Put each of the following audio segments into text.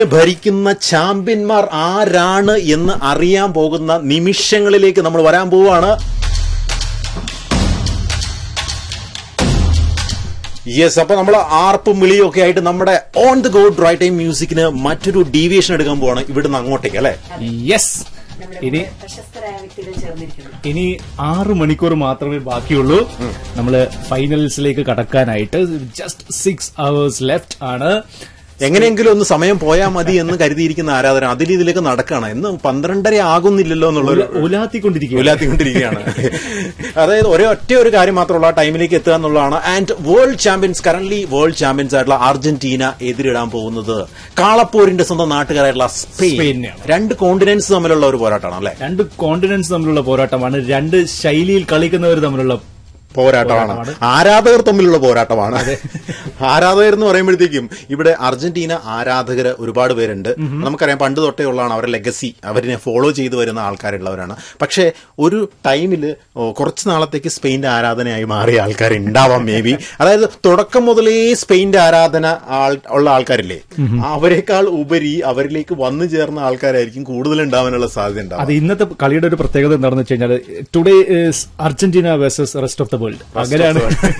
ഭരിക്കുന്ന ചാമ്പ്യന്മാർ ആരാണ് എന്ന് അറിയാൻ പോകുന്ന നിമിഷങ്ങളിലേക്ക് നമ്മൾ വരാൻ പോവുകയാണ് യെസ് അപ്പൊ നമ്മൾ ആർപ്പും വിളിയും ഒക്കെ ആയിട്ട് നമ്മുടെ on the go dry time മ്യൂസിക്കിന് മറ്റൊരു ഡീവിയേഷൻ എടുക്കാൻ പോവാണ് ഇവിടുന്ന് അങ്ങോട്ടേക്ക് അല്ലെ യെസ് ഇനി പ്രശസ്തരായ വ്യക്തികൾ ചേർന്നിരിക്കുന്നു ഇനി ആറ് മണിക്കൂർ മാത്രമേ ബാക്കിയുള്ളൂ നമ്മള് ഫൈനൽസിലേക്ക് കടക്കാനായിട്ട് ജസ്റ്റ് സിക്സ് അവേഴ്സ് ലെഫ്റ്റ് ആണ് എങ്ങനെയെങ്കിലും ഒന്ന് സമയം പോയാൽ മതി എന്ന് കരുതിയിരിക്കുന്ന ആരാധന അതിൽ ഇതിലേക്ക് നടക്കുകയാണ് എന്ന് പന്ത്രണ്ടര ആകുന്നില്ലല്ലോ എന്നുള്ളൊരു ഉലാത്തിക്കൊണ്ടിരിക്കുക ഉലാത്തിക്കൊണ്ടിരിക്കുകയാണ് അതായത് ഒരേ ഒറ്റ ഒരു കാര്യം മാത്രമുള്ള ആ ടൈമിലേക്ക് എത്തുക എന്നുള്ളതാണ് and world champions current world champions ആയിട്ടുള്ള അർജന്റീന എതിരിടാൻ പോകുന്നത് കാളപ്പോരിന്റെ സ്വന്തം നാട്ടുകാരായിട്ടുള്ള സ്പെയിൻ സ്പെയിനിനെയാണ്. രണ്ട് കോണ്ടിനൻസ് തമ്മിലുള്ള ഒരു പോരാട്ടമാണ് അല്ലെ രണ്ട് കോണ്ടിനൻസ് തമ്മിലുള്ള പോരാട്ടമാണ് രണ്ട് ശൈലിയിൽ കളിക്കുന്നവർ തമ്മിലുള്ള പോരാട്ടമാണ് ആരാധകർ തമ്മിലുള്ള പോരാട്ടമാണ് ആരാധകർ എന്ന് പറയുമ്പോഴത്തേക്കും ഇവിടെ അർജന്റീന ആരാധകർ ഒരുപാട് പേരുണ്ട് നമുക്കറിയാം പണ്ട് തൊട്ടേ ഉള്ളതാണ് അവരുടെ ലെഗസി അവരിനെ ഫോളോ ചെയ്തു വരുന്ന ആൾക്കാരുള്ളവരാണ് പക്ഷേ ഒരു ടൈമിൽ കുറച്ച് നാളത്തേക്ക് സ്പെയിന്റെ ആരാധനയായി മാറിയ ആൾക്കാർ ഉണ്ടാവാം മേ ബി അതായത് തുടക്കം മുതലേ സ്പെയിന്റെ ആരാധന ആൾ- ഉള്ള ആൾക്കാരില്ലേ അവരെക്കാൾ ഉപരി അവരിലേക്ക് വന്നു ചേർന്ന ആൾക്കാരായിരിക്കും കൂടുതൽ ഉണ്ടാവാനുള്ള സാധ്യത ഉണ്ടാവും അത് ഇന്നത്തെ കളിയുടെ ഒരു പ്രത്യേകത എന്താണെന്ന് വെച്ച് കഴിഞ്ഞാൽ today is Argentina versus rest of the world അങ്ങനെയാണ്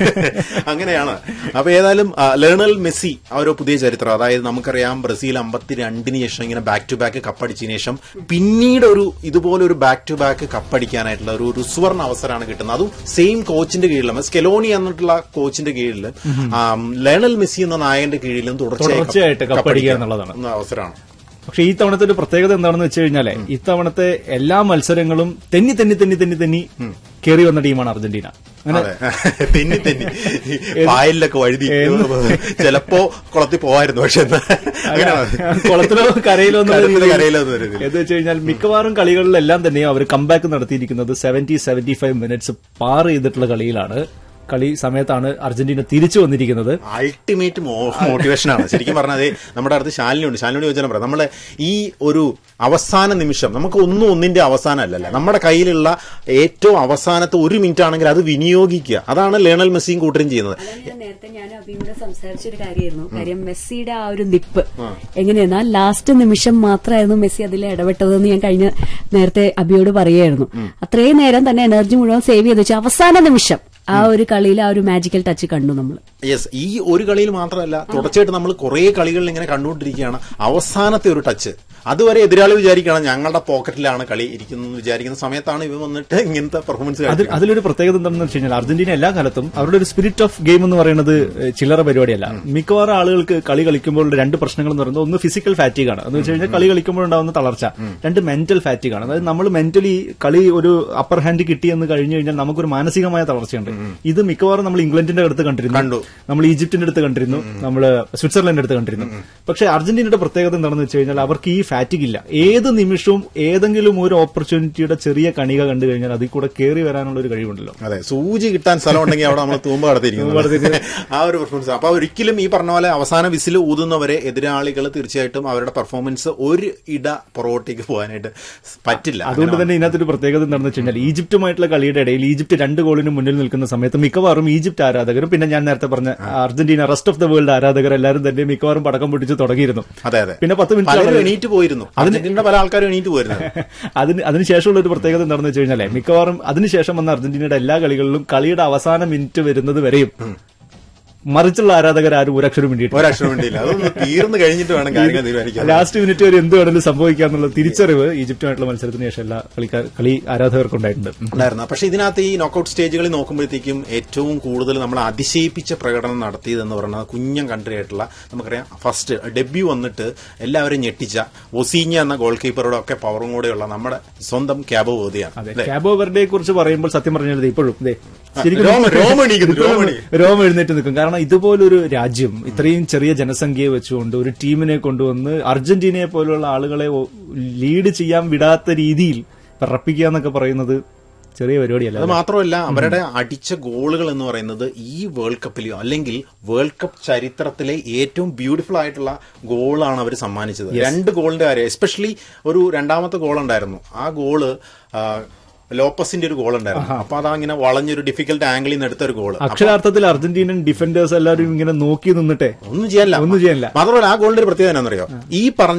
അങ്ങനെയാണ് അപ്പൊ ഏതായാലും ആ, ലേണൽ മെസ്സി ആ ഒരു പുതിയ ചരിത്രം അതായത് നമുക്കറിയാം ബ്രസീൽ അമ്പത്തിരണ്ടിന് ശേഷം ഇങ്ങനെ ബാക്ക് ടു ബാക്ക് കപ്പടിച്ചതിന് ശേഷം പിന്നീട് ഒരു ഇതുപോലെ ഒരു ബാക്ക് ടു ബാക്ക് കപ്പടിക്കാനായിട്ടുള്ള ഒരു ഒരു സുവർണ അവസരമാണ് കിട്ടുന്നത് അതും സെയിം കോച്ചിന്റെ കീഴിലും സ്കെലോണി എന്നിട്ടുള്ള കോച്ചിന്റെ കീഴിലും ലേണൽ മെസ്സി എന്ന നായകന്റെ കീഴിലും തുടർച്ചയായിട്ട് കപ്പടിക്കുക എന്നുള്ളതാണ്. എന്ന അവസരമാണ് പക്ഷെ ഈ തവണത്തെ ഒരു പ്രത്യേകത എന്താണെന്ന് വെച്ച് കഴിഞ്ഞാല് ഇത്തവണത്തെ എല്ലാ മത്സരങ്ങളും തെന്നി തെന്നി തെന്നി തെന്നി തെന്നി കയറി വന്ന ടീമാണ് അർജന്റീന അങ്ങനെ അതെ തെന്നി തെന്നി പായലിലൊക്കെ വഴുതി ചിലപ്പോ കുളത്തിൽ പോവായിരുന്നു പക്ഷെ എന്നാ അങ്ങനെയാണ് കുളത്തിലോ കരയിലോ എന്നുള്ള കരത്തിലോ രീതിയിൽ കരയിലോ എന്നുള്ള രീതിയിൽ. എന്ന് വെച്ച് കഴിഞ്ഞാൽ മിക്കവാറും കളികളിലെല്ലാം തന്നെ അവർ കംബാക്ക് നടത്തിയിരിക്കുന്നത് സെവന്റി സെവന്റി ഫൈവ് മിനിറ്റ്സ് പാർ ചെയ്തിട്ടുള്ള കളിയിലാണ് കളി സമയത്താണ് അർജന്റീന തിരിച്ചു വന്നിരിക്കുന്നത് അൾട്ടിമേറ്റ് മോട്ടിവേഷൻ ആണ് ശരിക്കും പറഞ്ഞത് നമ്മുടെ അടുത്ത് ശാലിനുണ്ട് ശാലിനോട് ചോദിച്ചാൽ പറയാം നമ്മളെ ഈ ഒരു അവസാന നിമിഷം നമുക്ക് ഒന്നും ഒന്നിന്റെ അവസാനം അല്ലല്ലോ നമ്മുടെ കയ്യിലുള്ള ഏറ്റവും അവസാനത്തെ ഒരു മിനിറ്റ് ആണെങ്കിൽ അത് വിനിയോഗിക്കുക അതാണ് ലേണൽ മെസ്സിയും കൂട്ടരും ചെയ്യുന്നത് അതാണ് ഞാൻ നേരത്തെ ഞാൻ അബിയോട് സംസാരിച്ച ഒരു കാര്യമായിരുന്നു കാര്യം മെസ്സിയുടെ ആ ഒരു നിപ്പ് എങ്ങനെയെന്നാൽ ലാസ്റ്റ് നിമിഷം മാത്രമായിരുന്നു മെസ്സി അതിൽ ഇടപെട്ടതെന്ന് ഞാൻ കഴിഞ്ഞ നേരത്തെ അബിയോട് പറയുമായിരുന്നു അത്രയും നേരം തന്നെ എനർജി മുഴുവൻ സേവ് ചെയ്ത് വെച്ചു അവസാന നിമിഷം ആ ഒരു കളിയിൽ ആ ഒരു മാജിക്കൽ ടച്ച് കണ്ടു നമ്മൾ യെസ് ഈ ഒരു കളിയിൽ മാത്രമല്ല തുടർച്ചയായിട്ട് നമ്മൾ കുറെ കളികളിൽ ഇങ്ങനെ കണ്ടുകൊണ്ടിരിക്കുകയാണ് അവസാനത്തെ ഒരു ടച്ച് അതുവരെ എതിരാളി വിചാരിക്കണം ഞങ്ങളുടെ പോക്കറ്റിലാണ് കളി ഇരിക്കുന്നത് വിചാരിക്കുന്ന സമയത്താണ് ഇവ വന്നിട്ട് ഇങ്ങനത്തെ പെർഫോമൻസ് അതിൽ അതിലൊരു പ്രത്യേകത എന്താണെന്ന് വെച്ച് കഴിഞ്ഞാൽ അർജന്റീന എല്ലാ കാലത്തും അവരുടെ ഒരു സ്പിരിറ്റ് ഓഫ് ഗെയിം എന്ന് പറയുന്നത് ഏഹ്, ചില്ലറ പരിപാടിയല്ല മിക്കവാറും ആളുകൾക്ക് കളി കളിക്കുമ്പോൾ രണ്ട് പ്രശ്നങ്ങൾ എന്ന് പറയുന്നത് ഒന്ന് ഫിസിക്കൽ ഫാറ്റീഗ് ആണ് എന്ന് വെച്ച് കഴിഞ്ഞാൽ കളി കളിക്കുമ്പോൾ ഉണ്ടാകുന്ന തളർച്ച രണ്ട് മെന്റൽ ഫാറ്റീഗ് ആണ് അതായത് നമ്മൾ മെന്റലി കളി ഒരു അപ്പർ ഹാൻഡ് കിട്ടിയെന്ന് കഴിഞ്ഞു കഴിഞ്ഞാൽ നമുക്കൊരു മാനസികമായ തളർച്ചയുണ്ട് ഇത് മിക്കവാറും നമ്മൾ ഇംഗ്ലണ്ടിന്റെ അടുത്ത് കണ്ടിരുന്നു കണ്ടു. നമ്മൾ ഈജിപ്തിന്റെ അടുത്ത് കണ്ടിരുന്നു നമ്മൾ സ്വിറ്റ്സർലൻഡിന്റെ അടുത്ത് കണ്ടിരുന്നു പക്ഷേ അർജന്റീനയുടെ പ്രത്യേകത എന്താണെന്ന് വെച്ച് കഴിഞ്ഞാൽ അവർക്ക് ഈ ഫാറ്റിക് ഇല്ല ഏത് നിമിഷവും ഏതെങ്കിലും ഒരു ഓപ്പർച്യൂണിറ്റിയുടെ ചെറിയ കണിക കണ്ടു കഴിഞ്ഞാൽ അതിൽ കൂടെ കയറി വരാനുള്ള ഒരു കഴിവുണ്ടല്ലോ അതെ സൂചി കിട്ടാൻ സ്ഥലം ഉണ്ടെങ്കിൽ അവിടെ നമ്മൾ തൂമ്പ് കടത്തിയിരിക്കുന്നു ആ ഒരു പെർഫോമൻസ് അപ്പൊ ഒരിക്കലും ഈ പറഞ്ഞ പോലെ അവസാന വിസിൽ ഊതുന്നവരെ എതിരാളികൾ തീർച്ചയായിട്ടും അവരുടെ പെർഫോമൻസ് ഒരു ഇട പുറകോട്ടേക്ക് പോകാനായിട്ട് പറ്റില്ല അതുകൊണ്ട് തന്നെ ഇതിനകത്തൊരു പ്രത്യേകത എന്താണെന്ന് വെച്ച് കഴിഞ്ഞാൽ ഈജിപ്തുമായിട്ടുള്ള കളിയുടെ ഇടയിൽ ഈജിപ്ത് രണ്ട് ഗോളിന് മുന്നിൽ നിൽക്കുന്ന സമയത്ത് മിക്കവാറും ഈജിപ്ത് ആരാധകരും പിന്നെ ഞാൻ നേരത്തെ പറഞ്ഞ Argentina rest of the world ആരാധകർ എല്ലാവരും തന്നെ മിക്കവാറും പടക്കം പൊട്ടിച്ച് തുടങ്ങിയിരുന്നു അതെ അതെ പിന്നെ പത്ത് മിനിറ്റ് പലരും എണീറ്റ് പോയിരുന്നു അർജന്റീനയുടെ പല ആൾക്കാരും എണീറ്റ് പോയിരുന്നു അതിന് അതിനുശേഷമുള്ള ഒരു പ്രത്യേകത എന്താണെന്ന് വെച്ച് കഴിഞ്ഞാൽ മിക്കവാറും അതിനുശേഷം വന്ന അർജന്റീനയുടെ എല്ലാ കളികളിലും കളിയുടെ അവസാന മിനിറ്റ് വരുന്നത് വരെയും മറിച്ചുള്ള ആരാധകർ ആരും ഒരക്ഷരം വേണ്ടിയിട്ട് ഒരക്ഷരം വേണ്ടിയില്ല അതൊന്ന് തീർന്നു കഴിഞ്ഞിട്ട് വേണം കാര്യങ്ങൾ തീരുമാനിക്കാൻ ലാസ്റ്റ് മിനിറ്റ് വരെ എന്ത് വേണമെങ്കിലും സംഭവിക്കാന്നുള്ള തിരിച്ചറിവ് ഈജിപ്തുമായിട്ടുള്ള മത്സരത്തിന് ശേഷം എല്ലാ കളിക്കാർ കളി ആരാധകർക്ക് ഉണ്ടായിട്ടുണ്ട് ഉണ്ടായിരുന്നു പക്ഷെ ഇതിനകത്ത് ഈ നോക്കൌട്ട് സ്റ്റേജുകളിൽ നോക്കുമ്പോഴത്തേക്കും ഏറ്റവും കൂടുതൽ നമ്മൾ അതിശയിപ്പിച്ച പ്രകടനം നടത്തിയതെന്ന് പറയുന്നത് കുഞ്ഞൻ കൺട്രി ആയിട്ടുള്ള നമുക്കറിയാം ഫസ്റ്റ് ഡെബ്യൂ വന്നിട്ട് എല്ലാവരും ഞെട്ടിച്ച ഒസീഞ്ഞ എന്ന ഗോൾ കീപ്പറുടെ ഒക്കെ പവറും കൂടെയുള്ള നമ്മുടെ സ്വന്തം ക്യാബോ ഓതിയാണ് അതെ ക്യാബോ വെർഡയെ കുറിച്ച് പറയുമ്പോൾ സത്യം പറഞ്ഞാൽ ദേ ഇപ്പോഴും ദേ ശരിക്കും രോമ- രോമം എണീക്കുന്നു, രോമം എണീ- രോമം എഴുന്നേറ്റ് നിൽക്കും കാരണം ഇതുപോലൊരു രാജ്യം ഇത്രയും ചെറിയ ജനസംഖ്യയെ വെച്ചുകൊണ്ട് ഒരു ടീമിനെ കൊണ്ടുവന്ന് അർജന്റീനയെ പോലുള്ള ആളുകളെ ഒ- ലീഡ് ചെയ്യാൻ വിടാത്ത രീതിയിൽ വിറപ്പിക്കുക എന്നൊക്കെ പറയുന്നത് ചെറിയ പരിപാടിയല്ല അത് മാത്രമല്ല അവരുടെ അടിച്ച ഗോളുകൾ എന്ന് പറയുന്നത് ഈ വേൾഡ് കപ്പിലെയോ അല്ലെങ്കിൽ വേൾഡ് കപ്പ് ചരിത്രത്തിലെ ഏറ്റവും ബ്യൂട്ടിഫുൾ ആയിട്ടുള്ള ഗോളാണ് അവർ സമ്മാനിച്ചത് രണ്ട് ഗോളിന്റെ കാര്യം എസ്പെഷ്യലി ഒരു രണ്ടാമത്തെ ഗോൾ ഉണ്ടായിരുന്നു ആ ഗോള് ആ, ലോപ്പസിന്റെ ഒരു ഗോൾ ഉണ്ടായിരുന്നു അപ്പൊ അതാ ഇങ്ങനെ വളഞ്ഞൊരു ഡിഫിക്കൽട്ട് ആംഗിളിൽ നിന്ന് എടുത്ത ഒരു ഗോൾ അക്ഷരാർത്ഥത്തിൽ അർജന്റീനൻ ഡിഫൻഡേഴ്സ് എല്ലാവരും ഇങ്ങനെ നോക്കി നിന്നിട്ടെ ഒന്നും ചെയ്യാനില്ല ഒന്നും ചെയ്യാനില്ല മാത്രമല്ല ആ ഗോളിന്റെ ഒരു പ്രത്യേകത എന്നാണെന്നറിയോ ഈ പറഞ്ഞ